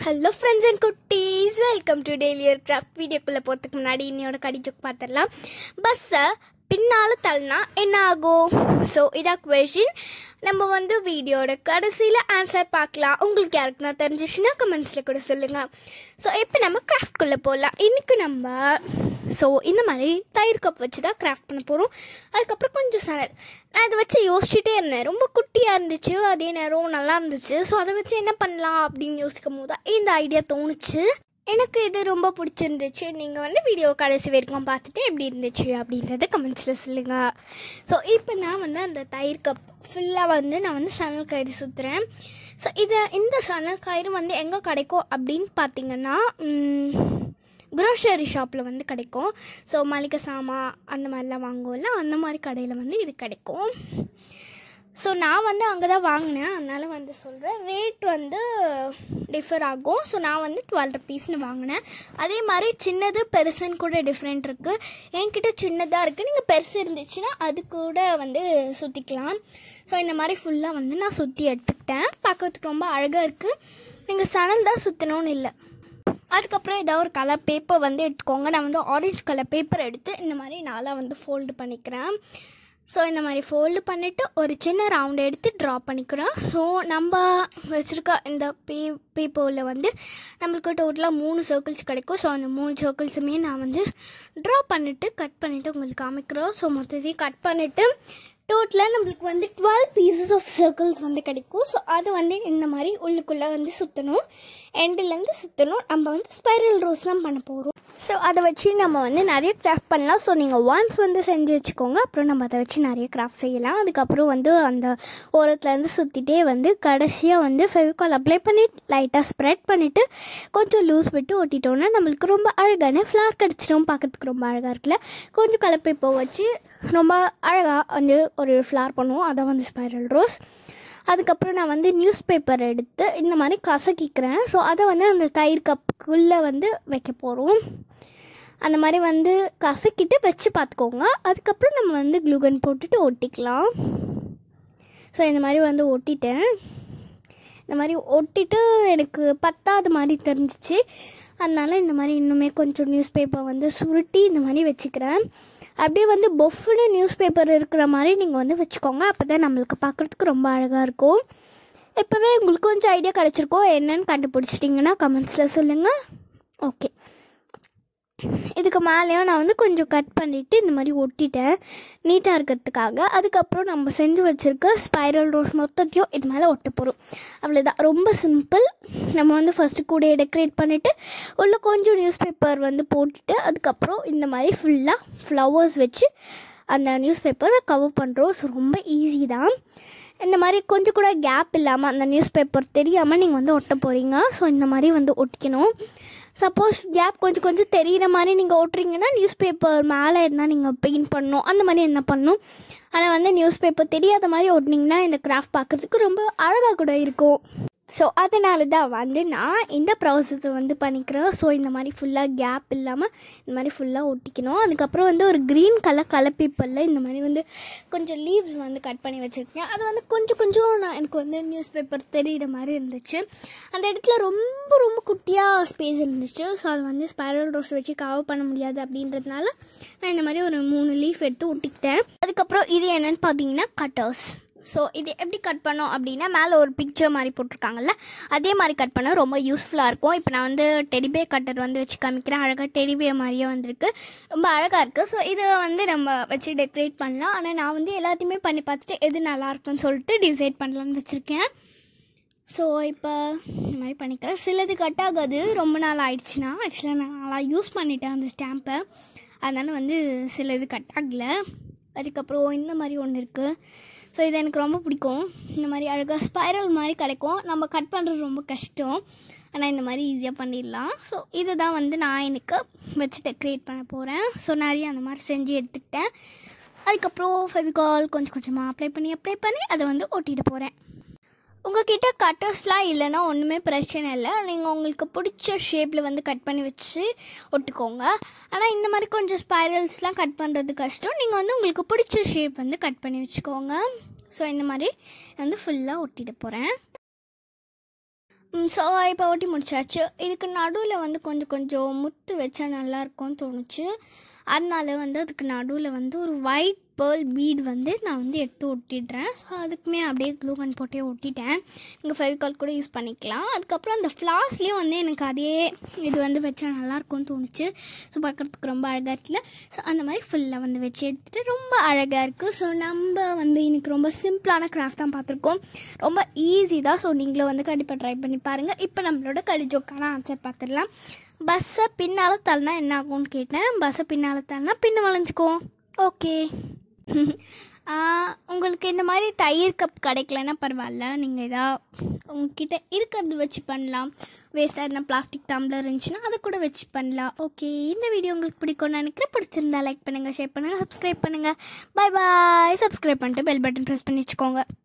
hello friends and குட்டீஸ் welcome to daily year craft வீடியோக்குள்ளே போகிறதுக்கு முன்னாடி இன்னையோட கடிஜோக் பார்த்துடலாம் பஸ்ஸை பின்னால் தள்ளினா என்ன ஆகும் ஸோ இதான் கொஷின் நம்ம வந்து வீடியோட கடைசியில் ஆன்சர் பார்க்கலாம் உங்களுக்கு யாருக்குன்னா தெரிஞ்சிச்சுன்னா கமெண்ட்ஸில் கூட சொல்லுங்கள் ஸோ இப்போ நம்ம கிராஃப்ட்குள்ளே போகலாம் இன்றைக்கி நம்ம ஸோ இந்த மாதிரி தயிர் கப் வச்சு தான் கிராஃப்ட் பண்ண போகிறோம் அதுக்கப்புறம் கொஞ்சம் சணல் நான் அதை வச்சு யோசிச்சுட்டே இருந்தேன் ரொம்ப குட்டியாக இருந்துச்சு அதே நேரம் நல்லா இருந்துச்சு ஸோ அதை வச்சு என்ன பண்ணலாம் அப்படின்னு யோசிக்கும் போது தான் இந்த ஐடியா தோணுச்சு எனக்கு இது ரொம்ப பிடிச்சிருந்துச்சு நீங்கள் வந்து வீடியோ கடைசி வரைக்கும் பார்த்துட்டு எப்படி இருந்துச்சு அப்படின்றத கமெண்ட்ஸில் சொல்லுங்கள் ஸோ இப்போ நான் வந்து அந்த தயிர் கப் ஃபுல்லாக வந்து நான் வந்து சணல் கயிறு சுற்றுறேன் ஸோ இதை இந்த சணல் கயிறு வந்து எங்கே கிடைக்கும் அப்படின்னு பார்த்தீங்கன்னா க்ரோசரி ஷாப்பில் வந்து கிடைக்கும் ஸோ மளிகை சாமான் அந்த மாதிரிலாம் வாங்குவோம்ல அந்த மாதிரி கடையில் வந்து இது கிடைக்கும் ஸோ நான் வந்து அங்கே தான் வாங்கினேன் அதனால் வந்து சொல்கிறேன் ரேட் வந்து டிஃபர் ஆகும் ஸோ நான் வந்து டுவெல் ருபீஸ்னு வாங்கினேன் அதே மாதிரி சின்னது பெருசுன்னு கூட டிஃப்ரெண்ட் இருக்குது என்கிட்ட சின்னதாக இருக்குது நீங்கள் பெருசு இருந்துச்சுன்னா அது கூட வந்து சுற்றிக்கலாம் ஸோ இந்த மாதிரி ஃபுல்லாக வந்து நான் சுற்றி எடுத்துக்கிட்டேன் பார்க்கறதுக்கு ரொம்ப அழகாக இருக்குது நீங்கள் சணல் தான் சுற்றணும்னு இல்லை அதுக்கப்புறம் ஏதாவது ஒரு கலர் பேப்பர் வந்து எடுத்துக்கோங்க நான் வந்து ஆரஞ்சு கலர் பேப்பர் எடுத்து இந்த மாதிரி நாளாக வந்து ஃபோல்டு பண்ணிக்கிறேன் ஸோ இந்த மாதிரி ஃபோல்டு பண்ணிவிட்டு ஒரு சின்ன ரவுண்ட் எடுத்து ட்ரா பண்ணிக்கிறோம் ஸோ நம்ம வச்சுருக்க இந்த பே பேப்பரில் வந்து நம்மளுக்கு டோட்டலாக மூணு சர்க்கிள்ஸ் கிடைக்கும் ஸோ அந்த மூணு சர்க்கிள்ஸுமே நான் வந்து ட்ரா பண்ணிவிட்டு கட் பண்ணிவிட்டு உங்களுக்கு காமிக்கிறோம் ஸோ மொத்தத்தையும் கட் பண்ணிவிட்டு டோட்டலாக நம்மளுக்கு வந்து டுவெல் பீசஸ் ஆஃப் சர்க்கிள்ஸ் வந்து கிடைக்கும் ஸோ அது வந்து இந்த மாதிரி உள்ளுக்குள்ளே வந்து சுற்றணும் எண்டுலேருந்து சுற்றணும் நம்ம வந்து ஸ்பைரல் ரோஸ் தான் பண்ண போகிறோம் ஸோ அதை வச்சு நம்ம வந்து நிறைய கிராஃப்ட் பண்ணலாம் ஸோ நீங்கள் ஒன்ஸ் வந்து செஞ்சு வச்சுக்கோங்க அப்புறம் நம்ம அதை வச்சு நிறைய கிராஃப்ட் செய்யலாம் அதுக்கப்புறம் வந்து அந்த ஓரத்துலேருந்து சுற்றிட்டே வந்து கடைசியாக வந்து ஃபெவிகால் அப்ளை பண்ணி லைட்டாக ஸ்ப்ரெட் பண்ணிவிட்டு கொஞ்சம் லூஸ் விட்டு ஒட்டிட்டோன்னா நம்மளுக்கு ரொம்ப அழகான ஃப்ளார் கிடச்சிரும் பார்க்குறதுக்கு ரொம்ப அழகாக இருக்குல்ல கொஞ்சம் கலப்பைப்போ வச்சு ரொம்ப அழகாக வந்து ஒரு ஃப்ளார் பண்ணுவோம் அதான் வந்து ஸ்பைரல் ரோஸ் அதுக்கப்புறம் நான் வந்து நியூஸ் பேப்பர் எடுத்து இந்த மாதிரி கசக்கிக்கிறேன் ஸோ அதை வந்து அந்த தயிர் கப்புக்குள்ளே வந்து வைக்க போகிறோம் அந்த மாதிரி வந்து கசக்கிட்டு வச்சு பார்த்துக்கோங்க அதுக்கப்புறம் நம்ம வந்து க்ளூகன் போட்டுட்டு ஒட்டிக்கலாம் ஸோ இந்த மாதிரி வந்து ஒட்டிட்டேன் இந்த மாதிரி ஒட்டிட்டு எனக்கு பத்தாத மாதிரி தெரிஞ்சிச்சு அதனால் இந்த மாதிரி இன்னுமே கொஞ்சம் நியூஸ் பேப்பர் வந்து சுருட்டி இந்த மாதிரி வச்சுக்கிறேன் அப்படியே வந்து பொஃப்னு நியூஸ் பேப்பர் இருக்கிற மாதிரி நீங்கள் வந்து வச்சுக்கோங்க அப்போ தான் நம்மளுக்கு பார்க்குறதுக்கு ரொம்ப அழகாக இருக்கும் இப்போவே உங்களுக்கு கொஞ்சம் ஐடியா கிடச்சிருக்கோம் என்னன்னு கண்டுபிடிச்சிட்டிங்கன்னா கமெண்ட்ஸில் சொல்லுங்கள் ஓகே இதுக்கு மேலேயும் நான் வந்து கொஞ்சம் கட் பண்ணிவிட்டு இந்த மாதிரி ஒட்டிட்டேன் நீட்டாக இருக்கிறதுக்காக அதுக்கப்புறம் நம்ம செஞ்சு வச்சுருக்க ஸ்பைரல் ரோஸ் மொத்தத்தையும் இது மேலே ஒட்ட போகிறோம் அவ்வளோதான் ரொம்ப சிம்பிள் நம்ம வந்து ஃபஸ்ட்டு கூடையை டெக்கரேட் பண்ணிவிட்டு உள்ளே கொஞ்சம் நியூஸ் பேப்பர் வந்து போட்டுட்டு அதுக்கப்புறம் இந்த மாதிரி ஃபுல்லாக ஃப்ளவர்ஸ் வச்சு அந்த நியூஸ் பேப்பரை கவர் பண்ணுறோம் ஸோ ரொம்ப ஈஸி தான் இந்த மாதிரி கொஞ்சம் கூட கேப் இல்லாமல் அந்த நியூஸ் பேப்பர் தெரியாமல் நீங்கள் வந்து ஒட்ட போகிறீங்க ஸோ இந்த மாதிரி வந்து ஒட்டிக்கணும் சப்போஸ் கேப் கொஞ்சம் கொஞ்சம் தெரிகிற மாதிரி நீங்கள் ஓட்டுறீங்கன்னா நியூஸ் பேப்பர் மேலே இருந்தால் நீங்கள் பெயிண்ட் பண்ணணும் அந்த மாதிரி என்ன பண்ணணும் ஆனால் வந்து நியூஸ் பேப்பர் தெரியாத மாதிரி ஓட்டினீங்கன்னா இந்த கிராஃப்ட் பார்க்குறதுக்கு ரொம்ப அழகாக கூட இருக்கும் ஸோ அதனால தான் வந்து நான் இந்த ப்ராசஸை வந்து பண்ணிக்கிறேன் ஸோ இந்த மாதிரி ஃபுல்லாக கேப் இல்லாமல் இந்த மாதிரி ஃபுல்லாக ஒட்டிக்கணும் அதுக்கப்புறம் வந்து ஒரு க்ரீன் கலர் கலர் பேப்பரில் இந்த மாதிரி வந்து கொஞ்சம் லீவ்ஸ் வந்து கட் பண்ணி வச்சுருக்கேன் அது வந்து கொஞ்சம் கொஞ்சம் நான் எனக்கு வந்து நியூஸ் பேப்பர் தெரிகிற மாதிரி இருந்துச்சு அந்த இடத்துல ரொம்ப ரொம்ப குட்டியாக ஸ்பேஸ் இருந்துச்சு ஸோ அது வந்து ஸ்பைரல் ரோஸ் வச்சு கவர் பண்ண முடியாது அப்படின்றதுனால நான் இந்த மாதிரி ஒரு மூணு லீஃப் எடுத்து ஒட்டிக்கிட்டேன் அதுக்கப்புறம் இது என்னென்னு பார்த்தீங்கன்னா கட்டர்ஸ் ஸோ இது எப்படி கட் பண்ணோம் அப்படின்னா மேலே ஒரு பிக்சர் மாதிரி போட்டிருக்காங்கல்ல அதே மாதிரி கட் பண்ண ரொம்ப யூஸ்ஃபுல்லாக இருக்கும் இப்போ நான் வந்து டெடிபே கட்டர் வந்து வச்சு காமிக்கிறேன் அழகாக டெடிபே மாதிரியே வந்திருக்கு ரொம்ப அழகாக இருக்குது ஸோ இதை வந்து நம்ம வச்சு டெக்கரேட் பண்ணலாம் ஆனால் நான் வந்து எல்லாத்தையுமே பண்ணி பார்த்துட்டு எது நல்லா இருக்குன்னு சொல்லிட்டு டிசைட் பண்ணலான்னு வச்சுருக்கேன் ஸோ இப்போ இந்த மாதிரி பண்ணிக்கிறேன் சிலது கட் ஆகாது ரொம்ப நாள் ஆயிடுச்சுன்னா ஆக்சுவலாக நான் நல்லா யூஸ் பண்ணிட்டேன் அந்த ஸ்டாம்பை அதனால் வந்து சில இது கட் ஆகலை அதுக்கப்புறம் இந்த மாதிரி ஒன்று இருக்குது ஸோ இது எனக்கு ரொம்ப பிடிக்கும் இந்த மாதிரி அழகாக ஸ்பைரல் மாதிரி கிடைக்கும் நம்ம கட் பண்ணுறது ரொம்ப கஷ்டம் ஆனால் இந்த மாதிரி ஈஸியாக பண்ணிடலாம் ஸோ இதை தான் வந்து நான் எனக்கு வச்சு டெக்கரேட் பண்ண போகிறேன் ஸோ நிறைய அந்த மாதிரி செஞ்சு எடுத்துக்கிட்டேன் அதுக்கப்புறம் ஃபெவிகால் கொஞ்சம் கொஞ்சமாக அப்ளை பண்ணி அப்ளை பண்ணி அதை வந்து ஒட்டிட்டு போகிறேன் உங்ககிட்ட கட்டர்ஸ்லாம் இல்லைன்னா ஒன்றுமே பிரச்சனை இல்லை நீங்கள் உங்களுக்கு பிடிச்ச ஷேப்பில் வந்து கட் பண்ணி வச்சு ஒட்டுக்கோங்க ஆனால் இந்த மாதிரி கொஞ்சம் ஸ்பைரல்ஸ்லாம் கட் பண்ணுறது கஷ்டம் நீங்கள் வந்து உங்களுக்கு பிடிச்ச ஷேப் வந்து கட் பண்ணி வச்சுக்கோங்க ஸோ இந்த மாதிரி வந்து ஃபுல்லாக ஒட்டிட்டு போகிறேன் ஸோ இப்போ ஒட்டி முடிச்சாச்சு இதுக்கு நடுவில் வந்து கொஞ்சம் கொஞ்சம் முத்து வச்சா நல்லாயிருக்கும்னு தோணுச்சு அதனால வந்து அதுக்கு நடுவில் வந்து ஒரு ஒயிட் பேர்ல் பீட் வந்து நான் வந்து எடுத்து ஒட்டிடுறேன் ஸோ அதுக்குமே அப்படியே க்ளூகன் போட்டே ஒட்டிட்டேன் நீங்கள் ஃபெவிகால் கூட யூஸ் பண்ணிக்கலாம் அதுக்கப்புறம் அந்த ஃப்ளாஸ்லேயும் வந்து எனக்கு அதே இது வந்து வச்சா நல்லாயிருக்கும்னு தோணுச்சு ஸோ பார்க்குறதுக்கு ரொம்ப அழகாக இருக்குல்ல ஸோ அந்த மாதிரி ஃபுல்லாக வந்து வச்சு எடுத்துகிட்டு ரொம்ப அழகாக இருக்குது ஸோ நம்ம வந்து இன்னைக்கு ரொம்ப சிம்பிளான கிராஃப்ட் தான் பார்த்துருக்கோம் ரொம்ப ஈஸி தான் ஸோ நீங்களும் வந்து கண்டிப்பாக ட்ரை பண்ணி பாருங்கள் இப்போ நம்மளோட கடிஜோக்கான ஆன்சர் பார்த்துடலாம் பஸ்ஸை பின்னால் தள்ளினா என்ன ஆகும்னு கேட்டேன் பஸ்ஸை பின்னால் தள்ளினா பின்ன வளைஞ்சிக்கும் ஓகே உங்களுக்கு இந்த மாதிரி தயிர் கப் கிடைக்கலன்னா பரவாயில்ல நீங்கள் எதா உங்ககிட்ட இருக்கிறது வச்சு பண்ணலாம் வேஸ்ட்டாக இருந்தால் பிளாஸ்டிக் டம்ளர் இருந்துச்சுன்னா அதை கூட வச்சு பண்ணலாம் ஓகே இந்த வீடியோ உங்களுக்கு பிடிக்கும்னு நினைக்கிறேன் பிடிச்சிருந்தா லைக் பண்ணுங்கள் ஷேர் பண்ணுங்கள் சப்ஸ்கிரைப் பண்ணுங்கள் பை பாய் சப்ஸ்கிரைப் பண்ணிட்டு பெல் பட்டன் ப்ரெஸ் பண்ணி வச்சுக்கோங்க